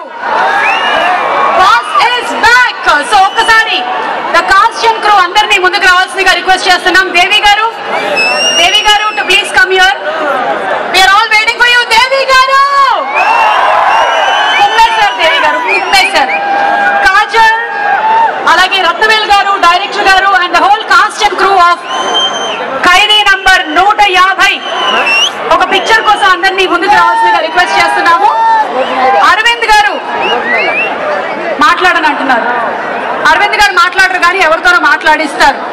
boss is back so ఒక్కసారి the costume crew అందరినీ ముందుకు రావాల్సిందిగా రిక్వెస్ట్ చేస్తున్నాం Devi garu Devi garu to please come here we are all waiting for you Devi garu కుమ్మేశారు దేవి గారు కుమ్మేశారు కాజల్ అలాగే Rathnavel garu director garu and the whole cast and crew of Khaidi number నూట యాభై ఒక పిక్చర్ కోసం అందరినీ ముందుకు రావాల్సిందిగా రిక్వెస్ట్ చేస్తున్నాము అరవింద్ గారు మాట్లాడని అంటున్నారు అరవింద్ గారు మాట్లాడరు కానీ ఎవరితోనో మాట్లాడిస్తారు